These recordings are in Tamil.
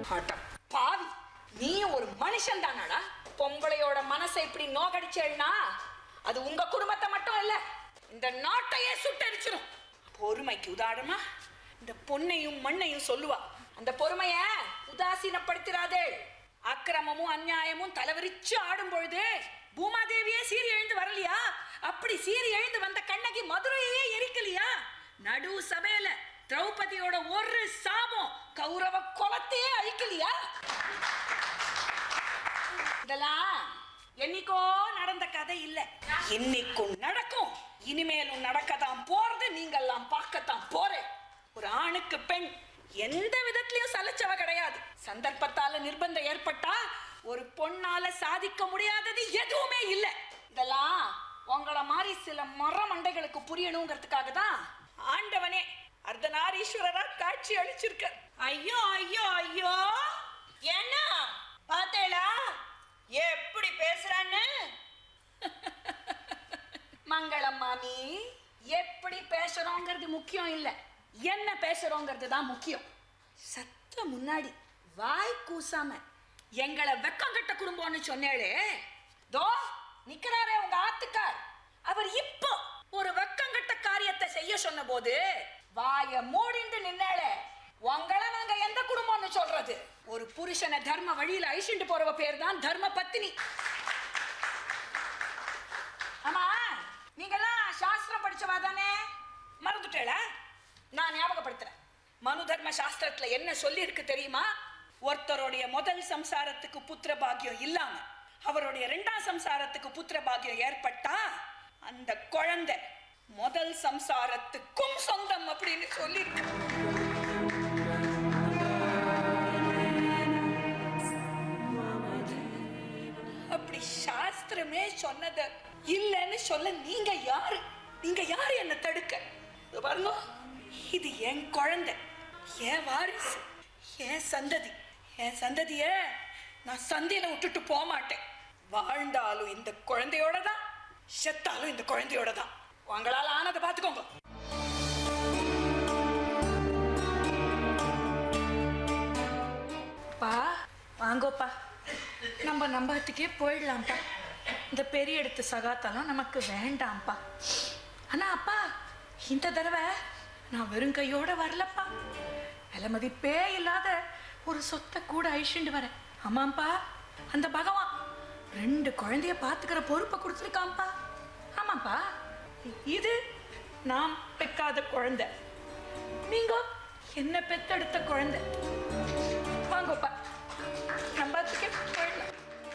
அட பாவி நீ ஒரு மனுஷன் தானடா பொம்பளையோட மனசை இப்படி நோகடிச்சேன்னா அது உங்க குடும்பத்தை மட்டும் இல்ல இந்த நாட்டையே சுட்டரிச்சிடும் பொறுமைக்கு உதாரணமா இந்த பொன்னையும் மண்ணையும் சொல்லுவா அந்த பொறுமைய உதாசீனப்படுத்திடாதே அக்கிரமமும் அநியாயமும் தலைவிரிச்சு ஆடும் பொழுது பூமாதேவியே சீறி எழுந்து வரலையா அப்படி சீறி எழுந்து வந்த கண்ணகி மதுரையே எரிக்கலையா நடு சபையில திரௌபதியோட ஒரு சாபம் கௌரவ குலத்தையே அழிக்கலையா இதெல்லாம் என்னைக்கோ நடந்த கதை இல்ல இன்னைக்கும் நடக்கும் இனிமேலும் நடக்கத்தான் போறது நீங்கெல்லாம் பார்க்கத்தான் போறேன் ஒரு ஆணுக்கு பெண் எந்த விதத்திலயும் சலைச்சவ கிடையாது சந்தர்ப்பத்தால நிர்பந்தம் ஏற்பட்டா ஒரு பொண்ணால சாதிக்க முடியாதது எதுவுமே இல்ல இதெல்லாம் உங்கள மாதிரி சில மர மண்டைகளுக்கு புரியணுங்கிறதுக்காக தான் ஆண்டவனே அர்த்தநாரீஸ்வரரா காட்சி அளிச்சிருக்க ஐயோ ஐயோ ஐயோ என்ன பார்த்தேளா எப்படி பேசுறான்னு மங்களம் மாமி எப்படி பேசுறோங்கிறது முக்கியம் இல்ல என்ன பேசுறோங்கிறது தான் முக்கியம் சத்த முன்னாடி வாய் கூசாம எங்களை வெக்கங்கட்ட குடும்பம்னு சொன்னேளே தோ நிக்கிறாரே உங்க ஆத்துக்கார் அவர் இப்போ ஒரு வெக்கங்கட்ட காரியத்தை செய்ய சொன்ன போது வாய மூடிண்டு நின்னாளே உங்களை நாங்க எந்த குடும்பம்னு சொல்றது ஒரு புருஷனை தர்ம வழியில அழிச்சுட்டு போறவ பேர் தான் தர்ம பத்தினி ஆமா நீங்கெல்லாம் சாஸ்திரம் படிச்சவா தானே மறந்துட்டேல நான் ஞாபகப்படுத்துறேன் மனு தர்ம சாஸ்திரத்துல என்ன சொல்லி இருக்கு தெரியுமா ஒருத்தருடைய முதல் சம்சாரத்துக்கு புத்திர பாக்கியம் இல்லாம அவருடைய இரண்டாம் சம்சாரத்துக்கு புத்திர பாக்கியம் ஏற்பட்டா அந்த குழந்தை முதல் சம்சாரத்துக்கும் சொந்தம் அப்படின்னு சொல்லியிருக்கு அப்படி சாஸ்திரமே சொன்னத இல்லைன்னு சொல்ல நீங்க யாரு நீங்க யாரு என்ன தடுக்க இதோ பாருங்க இது என் குழந்தை என் வாரிசு என் சந்ததி என் சந்ததிய நான் சந்தையில விட்டுட்டு போக மாட்டேன் வாழ்ந்தாலும் இந்த குழந்தையோட தான் செத்தாலும் இந்த குழந்தையோட தான் உங்களால ஆனதை பார்த்துக்கோங்க பா வாங்கோப்பா நம்ம நம்பத்துக்கே போயிடலாம்ப்பா இந்த பெரிய இடத்து சகாத்தெல்லாம் நமக்கு வேண்டாம்ப்பா ஆனா அப்பா இந்த தடவை நான் வெறும் கையோட வரலப்பா விலை மதிப்பே இல்லாத ஒரு சொத்தை கூட அழிச்சுண்டு வரேன் ஆமாம்ப்பா அந்த பகவான் ரெண்டு குழந்தைய பார்த்துக்கிற பொறுப்பை கொடுத்துருக்காம்ப்பா ஆமாப்பா இது நாம் பெக்காத குழந்தை நீங்க என்ன பெத்தெடுத்த குழந்தை வாங்கப்பா நம்பத்துக்கே போயிடலாம்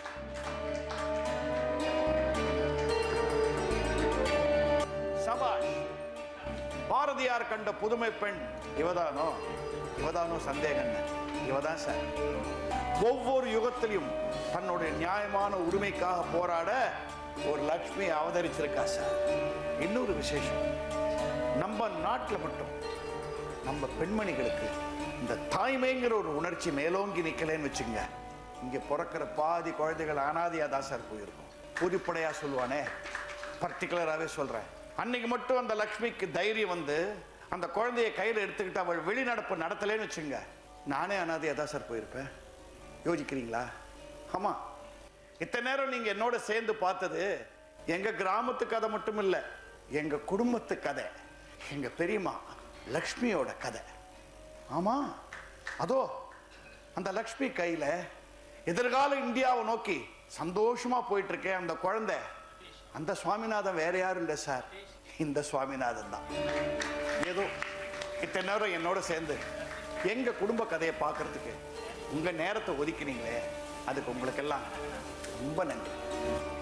சபாஷ் பாரதியார் கண்ட புதுமை பெண் இவதானோ இவதானோ சந்தேகம் இவதான் சார் ஒவ்வொரு யுகத்திலும் தன்னுடைய நியாயமான உரிமைக்காக போராட ஒரு லக்ஷ்மி அவதரிச்சிருக்கா சார் இன்னொரு விசேஷம் நம்ம நாட்டில் மட்டும் நம்ம பெண்மணிகளுக்கு இந்த தாய்மைங்கிற ஒரு உணர்ச்சி மேலோங்கி நிக்கலைன்னு வச்சுங்க இங்க பிறக்கிற பாதி குழந்தைகள் அனாதையா தான் சார் போயிருக்கும் பொதுப்படையா சொல்லுவானே பர்டிகுலராகவே சொல்றேன் அன்னைக்கு மட்டும் அந்த லக்ஷ்மிக்கு தைரியம் வந்து அந்த குழந்தைய கையில் எடுத்துக்கிட்டு அவள் வெளிநடப்பு நடத்தலைன்னு வச்சுங்க நானே அனாதையா தான் சார் போயிருப்பேன் யோசிக்கிறீங்களா ஆமா இத்தனை நேரம் நீங்க என்னோட சேர்ந்து பார்த்தது எங்க கிராமத்து கதை மட்டும் இல்ல எங்க குடும்பத்து கதை எங்க பெரியம்மா லக்ஷ்மியோட கதை ஆமா அதோ அந்த லக்ஷ்மி கையில எதிர்கால இந்தியாவை நோக்கி சந்தோஷமா போயிட்டு இருக்கேன் அந்த குழந்தை அந்த சுவாமிநாதன் வேற யாரும் இல்லை சார் இந்த சுவாமிநாதன் தான் ஏதோ இத்தனை நேரம் என்னோட சேர்ந்து எங்க குடும்ப கதையை பார்க்கறதுக்கு உங்க நேரத்தை ஒதுக்கினீங்களே அதுக்கு உங்களுக்கெல்லாம் ரொம்ப நன்றி